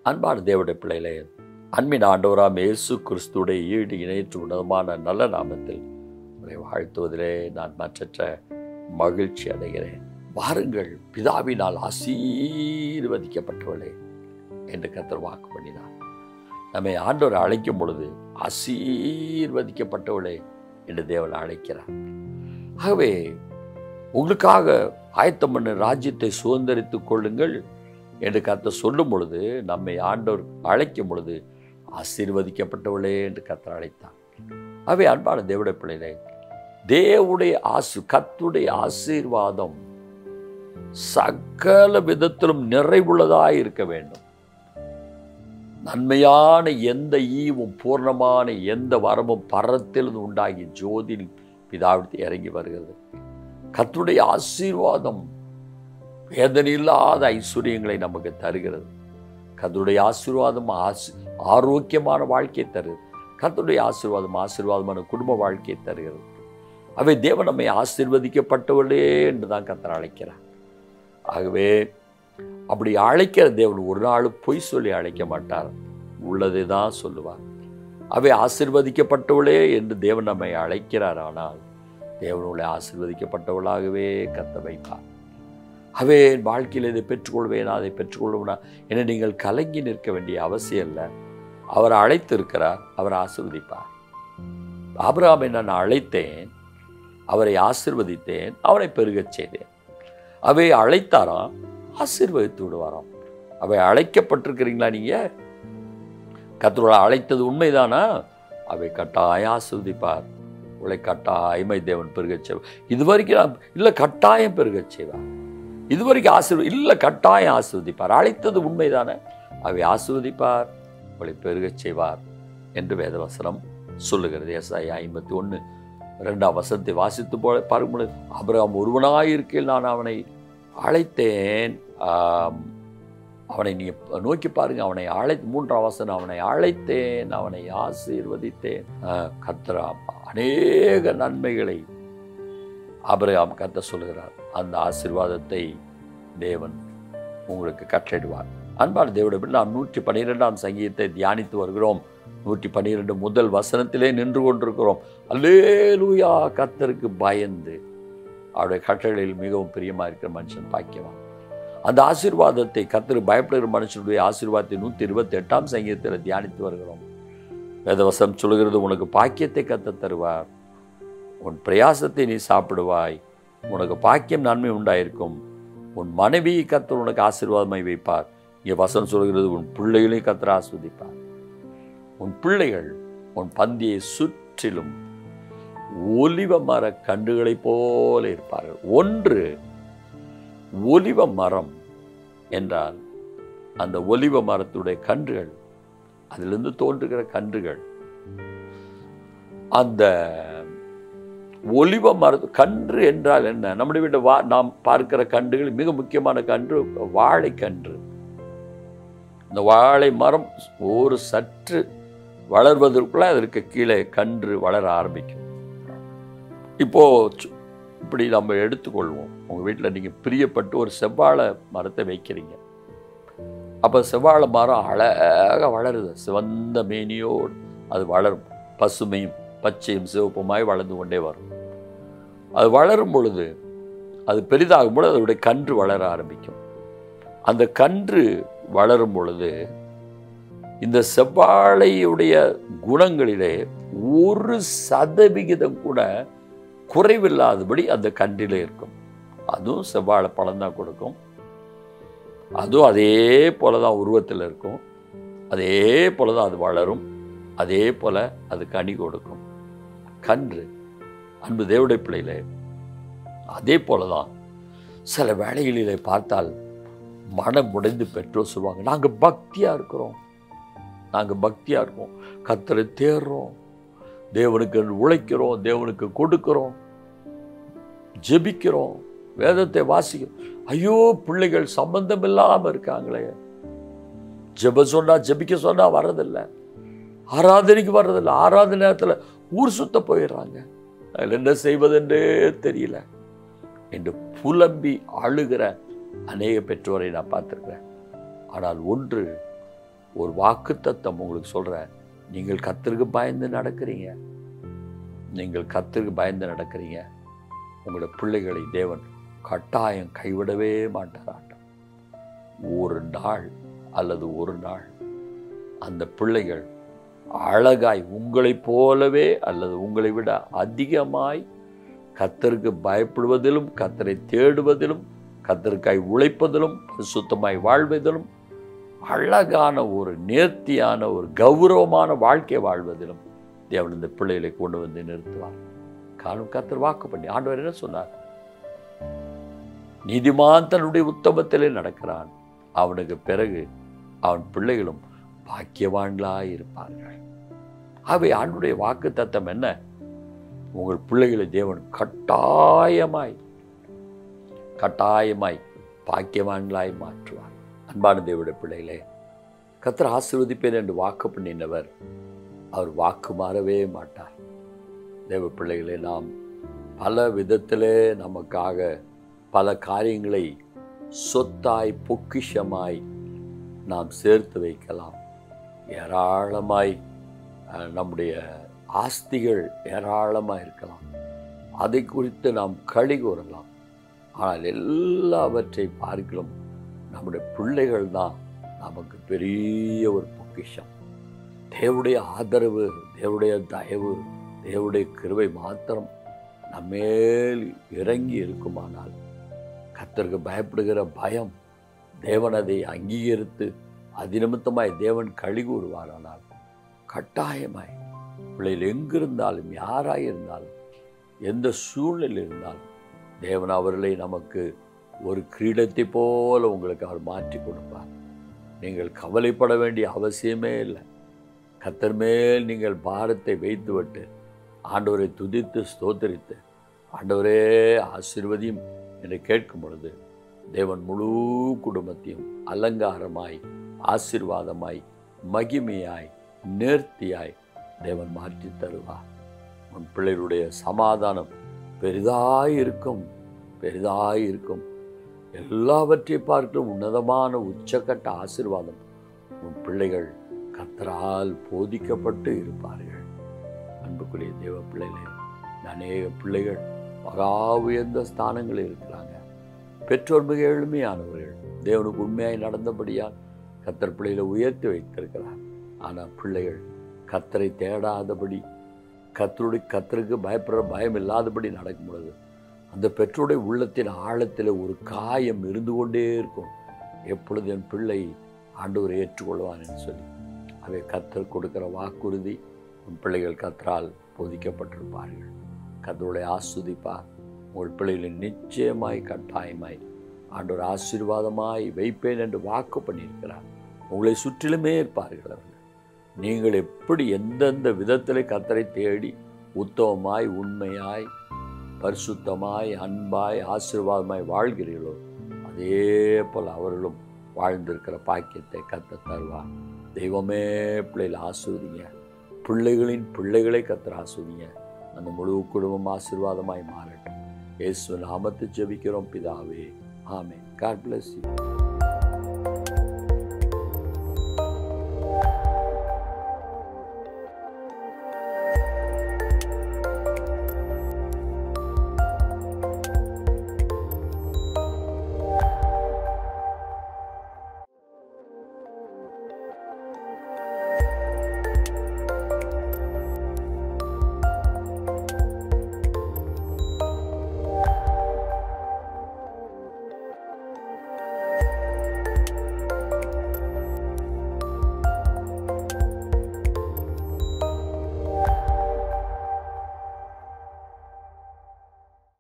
அன்பான தேவடைய பிள்ளைகளே அன்பின் ஆண்டவராம் இயேசு கிறிஸ்துடைய ஈடு இணையற்று உன்னதமான நல்ல நாமத்தில் உங்களை வாழ்த்துவதிலே நான் மற்றற்ற மகிழ்ச்சி அடைகிறேன் வாருங்கள் பிதாவினால் ஆசீர்வதிக்கப்பட்டவளே என்று கத்தர் வாக்கு பண்ணினார் நம்மை ஆண்டவர் அழைக்கும் பொழுது ஆசீர்வதிக்கப்பட்டவளே என்று தேவன் அழைக்கிறார் ஆகவே உங்களுக்காக ஆயத்தம் பண்ண ராஜ்யத்தை சுதந்திரித்துக் கொள்ளுங்கள் என்று கர்த்தர் சொல்லும் பொழுது நம்மை ஆண்டவர் அழைக்கும் பொழுது ஆசீர்வதிக்கப்பட்டவளே என்று கர்த்தர் அழைத்தார் அவை அன்பான தேவடைய பிள்ளைகளே தேவடைய ஆசு கத்துடைய ஆசீர்வாதம் சகல விதத்திலும் நிறைவுள்ளதாய் இருக்க வேண்டும் நன்மையான எந்த ஈவும் பூர்ணமான எந்த வரமும் பரத்திலிருந்து உண்டாகி ஜோதி பிதாவிற்கு இறங்கி வருகிறது கத்துடைய ஆசீர்வாதம் வேதனை இல்லாத ஐஸ்வர்யங்களை நமக்கு தருகிறது கத்துடைய ஆசீர்வாதம் ஆசி ஆரோக்கியமான வாழ்க்கையை தருகிறது கத்துடைய ஆசீர்வாதம் ஆசீர்வாதமான குடும்ப வாழ்க்கையை தருகிறது அவை தேவன் நம்மை ஆசீர்வதிக்கப்பட்டவர்களே என்று தான் கத்தர் அழைக்கிறார் ஆகவே அப்படி அழைக்கிற தேவன் ஒரு நாள் பொய் சொல்லி அழைக்க மாட்டார் உள்ளதை தான் சொல்லுவார் அவை ஆசிர்வதிக்கப்பட்டவளே என்று தேவன் நம்மை அழைக்கிறார் ஆனால் தேவனுடைய ஆசிர்வதிக்கப்பட்டவளாகவே கத்த வைப்பார் அவே என் வாழ்க்கையில் இதை பெற்றுக்கொள்வேன் அதை பெற்றுக்கொள்வேனா என நீங்கள் கலங்கி நிற்க வேண்டிய அவசியம் இல்லை அவர் அழைத்திருக்கிறார் அவர் ஆசிர்வதிப்பார் ஆபிரகாமை நான் அழைத்தேன் அவரை ஆசிர்வதித்தேன் அவனை பெருகச் செய்தேன் அவை அழைத்தாராம் ஆசீர்வதித்து விடுவாராம் அவை அழைக்கப்பட்டிருக்கிறீங்களா நீங்க கத்தரோட அழைத்தது உண்மைதானா அவை கட்டாயம் ஆசிர்வதிப்பார் உங்களை கட்டாயமை தேவன் பெருகச் செய்வார் இது வரைக்கும் நான் இல்லை கட்டாயம் பெருகச் செய்வார் இது வரைக்கும் ஆசீர்வ இல்லை கட்டாயம் ஆசிர்வதிப்பார் அழைத்தது உண்மைதானே அவை ஆசிர்வதிப்பார் உங்களை பெருகச் செய்வார் என்று வேதவசனம் சொல்லுகிறது எஸ்ஐ ஐம்பத்தி ஒன்று ரெண்டாம் வசனத்தை வாசித்து போல பார்க்கும்பொழுது அபிரகாம் ஒருவனாயிருக்கையில் நான் அவனை அழைத்தேன் ஆம், அவனை நீ நோக்கி பாருங்க அவனை அழை மூன்றாம் வசனம் அவனை அழைத்தேன் அவனை ஆசீர்வதித்தேன் கத்தரா அநேக நன்மைகளை அபிரகாம் கத்த சொல்கிறார் அந்த ஆசீர்வாதத்தை தேவன் உங்களுக்கு கட்டளிடுவார் அன்பான தேவனுடைய நாம் நூற்றி பன்னிரெண்டாம் சங்கீதத்தை தியானித்து வருகிறோம் நூற்றி பன்னிரெண்டு முதல் வசனத்திலே நின்று கொண்டிருக்கிறோம் அல்லேலூயா கத்தருக்கு பயந்து அவருடைய கட்டளையில் மிகவும் பிரியமாக இருக்கிற மனுஷன் பாக்கியவான் அந்த ஆசீர்வாதத்தை கத்தரு பயப்படுகிற மனுஷனுடைய ஆசீர்வாதத்தை நூற்றி இருபத்தி எட்டாம் சங்கீதத்தில் தியானித்து வருகிறோம் வேதவசம் சொல்கிறது உனக்கு பாக்கியத்தை கத்த தருவார் உன் பிரயாசத்தை நீ சாப்பிடுவாய் உனக்கு பாக்கியம் நன்மை உண்டாயிருக்கும் உன் மனைவியை கத்தர் உனக்கு ஆசீர்வாதமாய் வைப்பார் இங்கே வசனம் சொல்கிறது உன் பிள்ளைகளையும் கத்தர் ஆஸ்வதிப்பார் உன் பிள்ளைகள் உன் பந்தியை சுற்றிலும் ஒலிவ மர கண்டுகளைப் போல இருப்பார்கள் ஒன்று ஒலிவ மரம் என்றால் அந்த ஒலிவ மரத்துடைய கன்றுகள் அதிலிருந்து தோன்றுகிற கன்றுகள் அந்த ஒலிவ மர கன்று என்றால் என்ன நம்முடைய வீட்டு வா நாம் பார்க்கிற கன்றுகள் மிக முக்கியமான கன்று வாழைக்கன்று இந்த வாழை மரம் ஒரு சற்று வளர்வதற்குள்ள அதற்கு கீழே கன்று வளர ஆரம்பிக்கும் இப்போ சு- இப்படி நம்ம எடுத்துக்கொள்வோம் உங்க வீட்டில் நீங்க பிரியப்பட்டு ஒரு செவ்வாழை மரத்தை வைக்கிறீங்க அப்போ செவ்வாழை மரம் அழகாக வளருது சிவந்த மேனியோடு அது வளரும் பசுமையும் பச்சையும் சிவப்புமாய் வளர்ந்து கொண்டே வரும் அது வளரும் பொழுது அது பெரிதாகும் பொழுது அதனுடைய கன்று வளர ஆரம்பிக்கும் அந்த கன்று வளரும் பொழுது இந்த செவ்வாழையுடைய குணங்களிலே ஒரு சதவிகிதம் கூட குறைவில்லாதபடி அந்த கன்றிலே இருக்கும் அதுவும் செவ்வாழை பழம் தான் கொடுக்கும் அதுவும் அதே போல தான் உருவத்தில் இருக்கும் அதே போல தான் அது வளரும் அதே போல அது கனி கொடுக்கும் கன்று அன்பு தேவடைய பிள்ளைகளே அதே போல தான் சில வேளைகளிலே பார்த்தால் மனம் உடைந்து பெற்றோர் சொல்லுவாங்க நாங்கள் பக்தியாக இருக்கிறோம் நாங்கள் பக்தியாக இருக்கோம் கத்தரை தேடுறோம் தேவனுக்கு உழைக்கிறோம் தேவனுக்கு கொடுக்கிறோம் ஜெபிக்கிறோம் வேதத்தை வாசிக்கிறோம் ஐயோ பிள்ளைகள் சம்பந்தம் இல்லாமல் இருக்காங்களே ஜெப சொன்னா ஜெபிக்க சொன்னா வர்றதில்லை ஆராதனைக்கு வர்றதில்லை ஆராதனை நேரத்தில் ஊர் சுத்த போயிடுறாங்க அதில் என்ன செய்வதென்றே தெரியல என்று புலம்பி அழுகிற அநேக பெற்றோரை நான் பார்த்துருக்கிறேன் ஆனால் ஒன்று ஒரு வாக்குத்தத்தம் உங்களுக்கு சொல்கிறேன் நீங்கள் கத்தருக்கு பயந்து நடக்கிறீங்க நீங்கள் கத்தருக்கு பயந்து நடக்கிறீங்க உங்களோட பிள்ளைகளை தேவன் கட்டாயம் கைவிடவே மாட்டாராட்டம் ஒரு நாள் அல்லது ஒரு நாள் அந்த பிள்ளைகள் அழகாய் உங்களைப் போலவே அல்லது உங்களை விட அதிகமாய் கத்தருக்கு பயப்படுவதிலும் கத்தரை தேடுவதிலும் கத்தருக்காய் உழைப்பதிலும் பரிசுத்தமாய் வாழ்வதிலும் அழகான ஒரு நேர்த்தியான ஒரு கௌரவமான வாழ்க்கை வாழ்வதிலும் தேவன் இந்த பிள்ளைகளை கொண்டு வந்து நிறுத்துவார் காரணம் கத்தர் வாக்கு பண்ணி ஆண்டவர் என்ன சொன்னார் நீதிமான் தன்னுடைய உத்தமத்திலே நடக்கிறான் அவனுக்கு பிறகு அவன் பிள்ளைகளும் பாக்கியவான்களாய் இருப்பார்கள் அவை ஆண்டுடைய வாக்கு தத்தம் என்ன உங்கள் பிள்ளைகளை தேவன் கட்டாயமாய் கட்டாயமாய் பாக்கியவான்களாய் மாற்றுவார் அன்பான தேவனுடைய பிள்ளைகளே கத்தர் ஆசீர்வதிப்பேன் என்று வாக்கு பண்ணினவர் அவர் வாக்கு மாறவே மாட்டார் தேவ பிள்ளைகளே நாம் பல விதத்திலே நமக்காக பல காரியங்களை சொத்தாய் பொக்கிஷமாய் நாம் சேர்த்து வைக்கலாம் ஏராளமாய் அஹ், நம்முடைய ஆஸ்திகள் ஏராளமாக இருக்கலாம் அதை குறித்து நாம் களி கூறலாம் ஆனால் எல்லாவற்றை பார்க்கலாம் நம்முடைய பிள்ளைகள் தான் நமக்கு பெரிய ஒரு பொக்கிஷம் தேவனுடைய ஆதரவு தேவனுடைய தயவு தேவனுடைய கிருபை மாத்திரம் நம்மேல் இறங்கி இருக்குமானால் கர்த்தருக்கு பயப்படுகிற பயம் தேவன் அதை அங்கீகரித்து அது நிமித்தமாய் தேவன் கழி கூறுவாரானால் கட்டாயமாய் பிள்ளைகள் எங்கிருந்தாலும் யாராய் இருந்தாலும் எந்த சூழ்நிலை இருந்தாலும் தேவன் அவர்களை நமக்கு ஒரு கிரீடத்தை போல உங்களுக்கு அவர் மாற்றி கொடுப்பார் நீங்கள் கவலைப்பட வேண்டிய அவசியமே இல்லை கத்தர் மேல் நீங்கள் பாரத்தை வைத்துவிட்டு ஆண்டவரை துதித்து ஸ்தோத்தரித்து ஆண்டவரே ஆசீர்வதியும் என்று கேட்கும் பொழுது தேவன் முழு குடும்பத்தையும் அலங்காரமாய் ஆசீர்வாதமாய் மகிமையாய் நேர்த்தியாய் தேவன் மாற்றி தருவார் உன் பிள்ளைகளுடைய சமாதானம் பெரிதாய் இருக்கும் பெரிதாய் இருக்கும் எல்லாவற்றையும் பார்க்க உன்னதமான உச்சக்கட்ட ஆசீர்வாதம் உன் பிள்ளைகள் கத்தரால் போதிக்கப்பட்டு இருப்பார்கள் அன்புக்குரிய தேவ பிள்ளைகளே அநேக பிள்ளைகள் மகா உயர்ந்த ஸ்தானங்களில் இருக்கிறாங்க பெற்றோர் மிக எளிமையானவர்கள் தேவனுக்கு உண்மையாய் நடந்தபடியால் கத்தர் பிள்ளைகளை உயர்த்தி வைத்திருக்கிறார் ஆனால் பிள்ளைகள் கத்தரை தேடாதபடி கத்தருடைய கத்தருக்கு பயப்படுற பயம் இல்லாதபடி நடக்கும் பொழுது அந்த பெற்றோருடைய உள்ளத்தின் ஆழத்தில் ஒரு காயம் இருந்து கொண்டே இருக்கும் எப்பொழுது என் பிள்ளை ஆண்டவரை ஏற்றுக்கொள்வான் என்று சொல்லி அவை கத்தர் கொடுக்கிற வாக்குறுதி உன் பிள்ளைகள் கத்தரால் போதிக்கப்பட்டிருப்பார்கள் கத்தருடைய ஆஸ்வதிப்பார் உங்கள் பிள்ளைகளை நிச்சயமாய் கட்டாயமாய் ஆண்டவர் ஆசீர்வாதமாய் வைப்பேன் என்று வாக்கு பண்ணியிருக்கிறார் உங்களை சுற்றிலுமே இருப்பார்கள் அவர்கள் நீங்கள் எப்படி எந்தெந்த விதத்தில் கத்தரை தேடி உத்தமமாய் உண்மையாய் பரிசுத்தமாய் அன்பாய் ஆசீர்வாதமாய் வாழ்கிறீர்களோ அதே போல் அவர்களும் வாழ்ந்திருக்கிற பாக்கியத்தை கத்த தருவார் தெய்வமே பிள்ளைகளை ஆசுவதிங்க பிள்ளைகளின் பிள்ளைகளை கத்தர் ஆசுவதிங்க அந்த முழு குடும்பம் ஆசீர்வாதமாய் மாறட்டும் இயேசு நாமத்தை ஜெபிக்கிறோம் பிதாவே ஆமென் காட் bless you